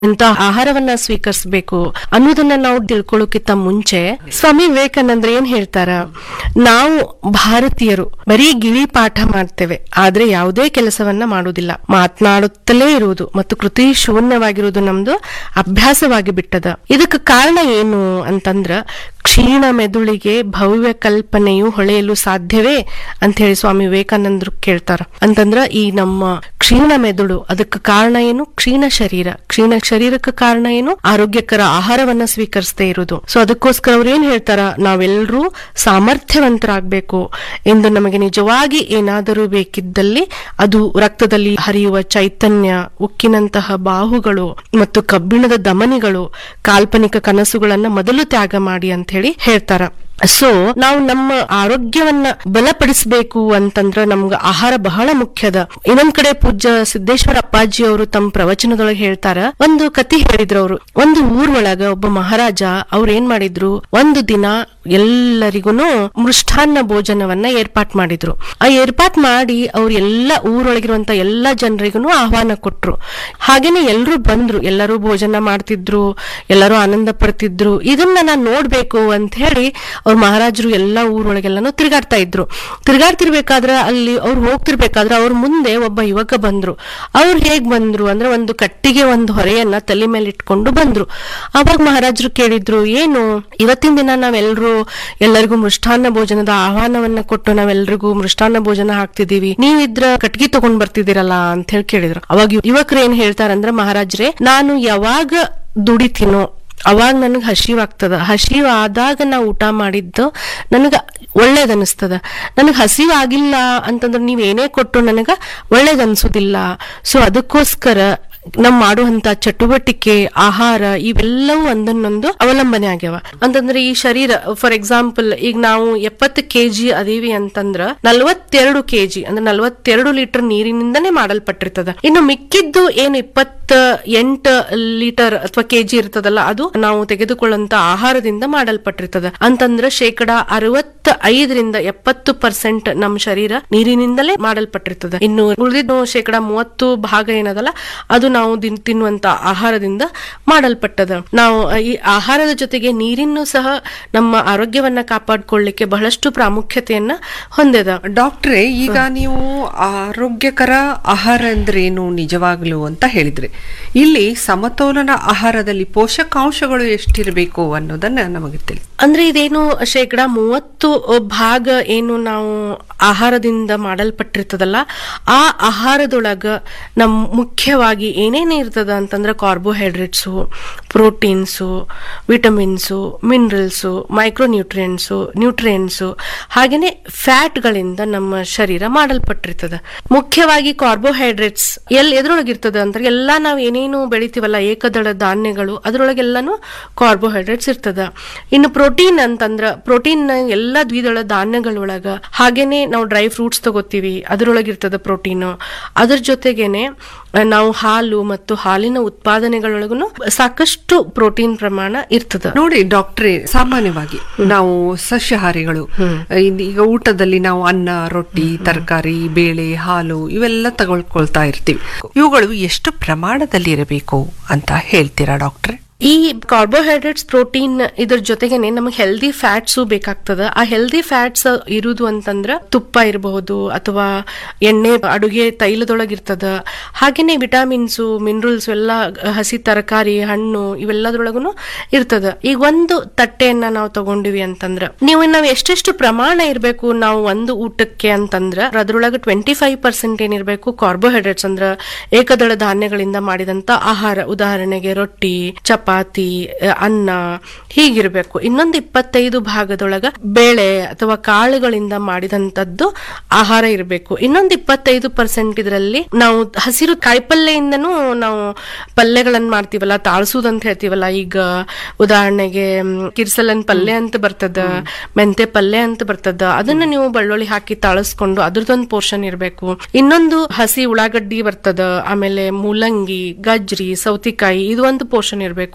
ಎಂತ ಆಹಾರವನ್ನ ಸ್ವೀಕರಿಸಬೇಕು ಅನ್ನೋದನ್ನ ನಾವು ತಿಳ್ಕೊಳ್ಳೋಕ್ಕಿಂತ ಮುಂಚೆ ಸ್ವಾಮಿ ವಿವೇಕಾನಂದ್ರ ಏನ್ ಹೇಳ್ತಾರ ನಾವು ಭಾರತೀಯರು ಬರೀ ಗಿಳಿ ಪಾಠ ಮಾಡ್ತೇವೆ ಆದ್ರೆ ಯಾವುದೇ ಕೆಲಸವನ್ನ ಮಾಡುವುದಿಲ್ಲ ಮಾತನಾಡುತ್ತಲೇ ಇರುವುದು ಮತ್ತು ಕೃತಿ ಶೂನ್ಯವಾಗಿರುವುದು ನಮ್ದು ಅಭ್ಯಾಸವಾಗಿ ಬಿಟ್ಟದ ಇದಕ್ಕೆ ಕಾರಣ ಏನು ಅಂತಂದ್ರ ಕ್ಷೀಣ ಮೆದುಳಿಗೆ ಭವ್ಯ ಕಲ್ಪನೆಯು ಹೊಳೆಯಲು ಸಾಧ್ಯವೇ ಅಂತ ಹೇಳಿ ಸ್ವಾಮಿ ವಿವೇಕಾನಂದರು ಕೇಳ್ತಾರ ಅಂತಂದ್ರ ಈ ನಮ್ಮ ಕ್ಷೀಣ ಮೆದುಳು ಅದಕ್ಕೆ ಕಾರಣ ಏನು ಕ್ಷೀಣ ಶರೀರ ಕ್ಷೀಣ ಶರೀರಕ್ಕೆ ಕಾರಣ ಏನು ಆರೋಗ್ಯಕರ ಆಹಾರವನ್ನ ಸ್ವೀಕರಿಸದೇ ಇರುವುದು ಸೊ ಅದಕ್ಕೋಸ್ಕರ ಅವ್ರು ಏನ್ ಹೇಳ್ತಾರ ನಾವೆಲ್ಲರೂ ಸಾಮರ್ಥ್ಯವಂತರಾಗಬೇಕು ಎಂದು ನಮಗೆ ನಿಜವಾಗಿ ಏನಾದರೂ ಬೇಕಿದ್ದಲ್ಲಿ ಅದು ರಕ್ತದಲ್ಲಿ ಹರಿಯುವ ಚೈತನ್ಯ ಉಕ್ಕಿನಂತಹ ಬಾಹುಗಳು ಮತ್ತು ಕಬ್ಬಿಣದ ದಮನಿಗಳು ಕಾಲ್ಪನಿಕ ಕನಸುಗಳನ್ನ ಮೊದಲು ತ್ಯಾಗ ಮಾಡಿ ಅಂತ ಹೇಳಿ ಹೇಳ್ತಾರ ಸೊ ನಾವು ನಮ್ಮ ಆರೋಗ್ಯವನ್ನ ಬಲಪಡಿಸಬೇಕು ಅಂತಂದ್ರ ನಮ್ಗ ಆಹಾರ ಬಹಳ ಮುಖ್ಯದ ಇನ್ನೊಂದ್ ಕಡೆ ಪೂಜ್ಯ ಸಿದ್ದೇಶ್ವರ ಅಪ್ಪಾಜಿ ಅವರು ತಮ್ಮ ಪ್ರವಚನದೊಳಗೆ ಹೇಳ್ತಾರ ಒಂದು ಕತಿ ಹೇಳಿದ್ರು ಅವರು ಒಂದು ಊರೊಳಗ ಒಬ್ಬ ಮಹಾರಾಜ ಅವ್ರ ಏನ್ ಮಾಡಿದ್ರು ಒಂದು ದಿನ ಎಲ್ಲರಿಗೂ ಮೃಷ್ಟಾನ್ನ ಭೋಜನವನ್ನ ಏರ್ಪಾಟ್ ಮಾಡಿದ್ರು ಆ ಏರ್ಪಾಟ್ ಮಾಡಿ ಅವ್ರು ಎಲ್ಲ ಊರೊಳಗಿರುವಂತ ಎಲ್ಲಾ ಜನರಿಗೂ ಆಹ್ವಾನ ಕೊಟ್ರು ಹಾಗೇನೆ ಎಲ್ರು ಬಂದ್ರು ಎಲ್ಲರೂ ಭೋಜನ ಮಾಡ್ತಿದ್ರು ಎಲ್ಲರೂ ಆನಂದ ಪಡ್ತಿದ್ರು ಇದನ್ನ ನಾನ್ ನೋಡ್ಬೇಕು ಅಂತ ಹೇಳಿ ಅವ್ರ ಮಹಾರಾಜರು ಎಲ್ಲಾ ಊರೊಳಗೆಲ್ಲಾನು ತಿರುಗಾಡ್ತಾ ಇದ್ರು ತಿರುಗಾಡ್ತಿರ್ಬೇಕಾದ್ರ ಅಲ್ಲಿ ಅವ್ರು ಹೋಗ್ತಿರ್ಬೇಕಾದ್ರ ಅವ್ರ ಮುಂದೆ ಒಬ್ಬ ಯುವಕ ಬಂದ್ರು ಅವ್ರು ಹೇಗ್ ಬಂದ್ರು ಅಂದ್ರೆ ಒಂದು ಕಟ್ಟಿಗೆ ಒಂದು ಹೊರೆಯನ್ನ ತಲೆ ಮೇಲೆ ಇಟ್ಕೊಂಡು ಬಂದ್ರು ಅವಾಗ ಮಹಾರಾಜರು ಕೇಳಿದ್ರು ಏನು ಇವತ್ತಿನ ದಿನ ನಾವೆಲ್ಲರೂ ಎಲ್ಲರಿಗೂ ಮೃಷ್ಟಾನ್ನ ಭೋಜನದ ಆಹ್ವಾನವನ್ನ ಕೊಟ್ಟು ನಾವೆಲ್ಲರಿಗೂ ಮೃಷ್ಟಾನ್ನ ಭೋಜನ ಹಾಕ್ತಿದೀವಿ ನೀವಿದ್ರ ಕಟ್ಗಿ ತಗೊಂಡ್ ಬರ್ತಿದ್ದೀರಲ್ಲ ಅಂತ ಹೇಳಿ ಕೇಳಿದ್ರು ಅವಾಗ ಯುವಕರು ಏನ್ ಹೇಳ್ತಾರಂದ್ರ ಮಹಾರಾಜ್ರೆ ನಾನು ಯಾವಾಗ ದುಡಿತೀನೋ ಅವಾಗ ನನಗೆ ಹಸಿವಾಗ್ತದ ಹಸಿವು ಆದಾಗ ನಾ ಊಟ ಮಾಡಿದ್ದು ನನಗ ಒಳ್ಳೇದ್ ಅನಿಸ್ತದ ನನಗೆ ಹಸಿವು ಆಗಿಲ್ಲ ಅಂತಂದ್ರೆ ನೀವ್ ಏನೇ ಕೊಟ್ಟು ನನಗ ಒಳ್ಳೇದ್ ಅನ್ಸೋದಿಲ್ಲ ಸೊ ಅದಕ್ಕೋಸ್ಕರ ನಮ್ ಮಾಡುವಂತ ಚಟುವಟಿಕೆ ಆಹಾರ ಇವೆಲ್ಲವೂ ಒಂದನ್ನೊಂದು ಅವಲಂಬನೆ ಆಗ್ಯಾವ ಅಂತಂದ್ರೆ ಈ ಶರೀರ ಫಾರ್ ಎಕ್ಸಾಂಪಲ್ ಈಗ ನಾವು ಎಪ್ಪತ್ತು ಕೆಜಿ ಅದೀವಿ ಅಂತಂದ್ರ ನಲ್ವತ್ತೆರಡು ಕೆಜಿ ಅಂದ್ರೆ ನಲ್ವತ್ತೆರಡು ಲೀಟರ್ ನೀರಿನಿಂದನೇ ಮಾಡಲ್ಪಟ್ಟಿರ್ತದ ಇನ್ನು ಮಿಕ್ಕಿದ್ದು ಏನು ಇಪ್ಪತ್ತ ಎಂಟು ಲೀಟರ್ ಅಥವಾ ಕೆಜಿ ಇರ್ತದಲ್ಲ ಅದು ನಾವು ತೆಗೆದುಕೊಳ್ಳುವಂತ ಆಹಾರದಿಂದ ಮಾಡಲ್ಪಟ್ಟಿರ್ತದ ಅಂತಂದ್ರ ಶೇಕಡ ಅರವತ್ತ ಐದರಿಂದ ಎಪ್ಪತ್ತು ಪರ್ಸೆಂಟ್ ನಮ್ಮ ಶರೀರ ನೀರಿನಿಂದಲೇ ಮಾಡಲ್ಪಟ್ಟಿರ್ತದ ಇನ್ನು ಉಳಿದಿದ್ದು ಶೇಕಡ ಮೂವತ್ತು ಭಾಗ ಏನದಲ್ಲ ಅದು ನಾವು ದಿನ್- ತಿನ್ನುವಂತ ಆಹಾರದಿಂದ ಮಾಡಲ್ಪಟ್ಟದ ನಾವು ಈ ಆಹಾರದ ಜೊತೆಗೆ ನೀರಿನ್ನು ಸಹ ನಮ್ಮ ಆರೋಗ್ಯವನ್ನ ಕಾಪಾಡಿಕೊಳ್ಳಿಕ್ಕೆ ಬಹಳಷ್ಟು ಪ್ರಾಮುಖ್ಯತೆಯನ್ನ ಹೊಂದಿದ ಡಾಕ್ಟ್ರೆ ಈಗ ನೀವು ಆರೋಗ್ಯಕರ ಆಹಾರ ಅಂದ್ರೇನು ನಿಜವಾಗ್ಲು ಅಂತ ಹೇಳಿದ್ರಿ ಇಲ್ಲಿ ಸಮತೋಲನ ಆಹಾರದಲ್ಲಿ ಪೋಷಕಾಂಶಗಳು ಎಷ್ಟಿರಬೇಕು ಅನ್ನೋದನ್ನ ನಮಗೆ ತಿಳಿ ಅಂದ್ರೆ ಇದೇನು ಶೇಕಡ ಮೂವತ್ತು ಭಾಗ ಏನು ನಾವು ಆಹಾರದಿಂದ ಮಾಡಲ್ಪಟ್ಟಿರ್ತದಲ್ಲ ಆ ಆಹಾರದೊಳಗ ನಮ್ ಮುಖ್ಯವಾಗಿ ಏನೇನೇ ಇರ್ತದ ಅಂತಂದ್ರೆ carbohydrates proteins vitamins minerals micronutrients nutrients ಹಾಗೇನೆ ಫ್ಯಾಟ್ಗಳಿಂದ ನಮ್ಮ ಶರೀರ ಮಾಡಲ್ಪಟ್ಟಿರ್ತದ ಮುಖ್ಯವಾಗಿ ಕಾರ್ಬೋಹೈಡ್ರೇಟ್ಸ್ ಎಲ್ ಎದ್ರೊಳಗಿರ್ತದ ಅಂದ್ರೆ ಎಲ್ಲಾ ನಾವು ಏನೇನು ಬೆಳಿತೀವಲ್ಲ ಏಕದಳ ಧಾನ್ಯಗಳು ಅದ್ರೊಳಗೆಲ್ಲಾನು ಕಾರ್ಬೋಹೈಡ್ರೇಟ್ಸ್ ಇರ್ತದ ಇನ್ನು ಪ್ರೋಟೀನ್ ಅಂತಂದ್ರ ಪ್ರೋಟೀನ್ ಎಲ್ಲ ದ್ವಿದಳ ಧಾನ್ಯಗಳೊಳಗ ಹಾಗೇನೆ ನಾವು ಡ್ರೈ ಫ್ರೂಟ್ಸ್ ತಗೋತೀವಿ ಅದ್ರೊಳಗಿರ್ತದ ಪ್ರೋಟೀನ್ ಅದ್ರ ಜೊತೆಗೇನೆ ಆ, ನಾವು ಹಾಲು ಮತ್ತು ಹಾಲಿನ ಉತ್ಪಾದನೆಗಳೊಳಗೂ ಸಾಕಷ್ಟು ಪ್ರೋಟೀನ್ ಪ್ರಮಾಣ ಇರ್ತದ ನೋಡಿ ಡಾಕ್ಟ್ರೆ ಸಾಮಾನ್ಯವಾಗಿ ನಾವು ಸಸ್ಯಾಹಾರಿಗಳು ಇದ್- ಈಗ ಊಟದಲ್ಲಿ ನಾವು ಅನ್ನ ರೊಟ್ಟಿ ತರಕಾರಿ ಬೇಳೆ ಹಾಲು ಇವೆಲ್ಲ ತಗೊಳ್ಕೊಳ್ತಾ ಇರ್ತೀವಿ ಇವುಗಳು ಎಷ್ಟು ಪ್ರಮಾಣದಲ್ಲಿ ಇರಬೇಕು ಅಂತ ಹೇಳ್ತೀರಾ ಡಾಕ್ಟ್ರೆ ಈ ಕಾರ್ಬೋಹೈಡ್ರೇಟ್ಸ್ ಪ್ರೋಟೀನ್ ಇದ್ರ ಜೊತೆಗೇನೆ ನಮಗೆ ಹೆಲ್ದಿ ಫ್ಯಾಟ್ಸ್ ಬೇಕಾಗ್ತದ ಆ ಹೆಲ್ದಿ ಫ್ಯಾಟ್ಸ್ ಇರುವುದು ಅಂತಂದ್ರ ತುಪ್ಪ ಇರಬಹುದು ಅಥವಾ ಎಣ್ಣೆ ಅಡುಗೆ ತೈಲದೊಳಗಿರ್ತದ ಹಾಗೇನೆ ವಿಟಮಿನ್ಸು ಮಿನರಲ್ಸ್ ಎಲ್ಲ ಹಸಿ ತರಕಾರಿ ಹಣ್ಣು ಇವೆಲ್ಲದ್ರೊಳಗೂ ಇರ್ತದ ಈಗ ಒಂದು ತಟ್ಟೆಯನ್ನ ನಾವು ತಗೊಂಡಿವಿ ಅಂತಂದ್ರ ನೀವು ನಾವು ಎಷ್ಟೆಷ್ಟು ಪ್ರಮಾಣ ಇರಬೇಕು ನಾವು ಒಂದು ಊಟಕ್ಕೆ ಅಂತಂದ್ರ ಅದ್ರೊಳಗೆ ಟ್ವೆಂಟಿ ಫೈವ್ ಪರ್ಸೆಂಟ್ ಏನಿರಬೇಕು ಕಾರ್ಬೋಹೈಡ್ರೇಟ್ಸ್ ಅಂದ್ರ ಏಕದಳ ಧಾನ್ಯಗಳಿಂದ ಮಾಡಿದಂತ ಆಹಾರ ಉದಾಹರಣೆಗೆ ರೊಟ್ಟಿ ಚಪಾತಿ ಅಹ್, ಅನ್ನ ಹೀಗಿರ್ಬೇಕು ಇನ್ನೊಂದು ಇಪ್ಪತ್ತೈದು ಭಾಗದೊಳಗ ಬೇಳೆ ಅಥವಾ ಕಾಳುಗಳಿಂದ ಮಾಡಿದಂತದ್ದು ಆಹಾರ ಇರಬೇಕು ಇನ್ನೊಂದು ಇಪ್ಪತ್ತೈದು ಪರ್ಸೆಂಟ್ ಇದರಲ್ಲಿ ನಾವು ಹಸಿರು ಕಾಯಿಪಲ್ಲೆಯಿಂದನೂ ನಾವು ಪಲ್ಯಗಳನ್ನ ಮಾಡ್ತೀವಲ್ಲ ತಾಳ್ಸುದಂತ ಹೇಳ್ತೀವಲ್ಲ ಈಗ ಉದಾಹರಣೆಗೆ ಮ್, ಕಿರ್ಸಲನ್ ಪಲ್ಯ ಅಂತ ಬರ್ತದ ಮೆಂತೆ ಪಲ್ಯ ಅಂತ ಬರ್ತದ ಅದನ್ನ ನೀವು ಬೆಳ್ಳುಳ್ಳಿ ಹಾಕಿ ತಾಳಿಸ್ಕೊಂಡು ಅದ್ರದೊಂದು ಪೋರ್ಷನ್ ಇರಬೇಕು ಇನ್ನೊಂದು ಹಸಿ ಉಳ್ಳಾಗಡ್ಡಿ ಬರ್ತದ ಆಮೇಲೆ ಮೂಲಂಗಿ ಗಜ್ರಿ ಸೌತಿಕಾಯಿ ಇದು ಒಂದು ಪೋರ್ಷನ್ ಇರಬೇಕು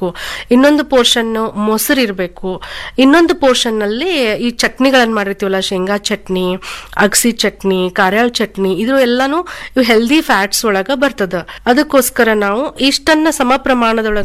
ಇರಬೇಕು ಇನ್ನೊಂದು ಪೋರ್ಷನ್ ಮೊಸರು ಇರಬೇಕು ಇನ್ನೊಂದು ಪೋರ್ಷನ್ ನಲ್ಲಿ ಈ ಚಟ್ನಿಗಳನ್ನ ಮಾಡಿರ್ತೀವಲ್ಲ ಶೇಂಗಾ ಚಟ್ನಿ ಅಗಸಿ ಚಟ್ನಿ ಕಾರ್ಯಾಳ ಚಟ್ನಿ ಇದು ಎಲ್ಲಾನು ಇವು ಹೆಲ್ದಿ ಫ್ಯಾಟ್ಸ್ ಒಳಗ ಬರ್ತದ ಅದಕ್ಕೋಸ್ಕರ ನಾವು ಇಷ್ಟನ್ನ ಸಮ ಪ್ರಮಾಣದೊಳಗ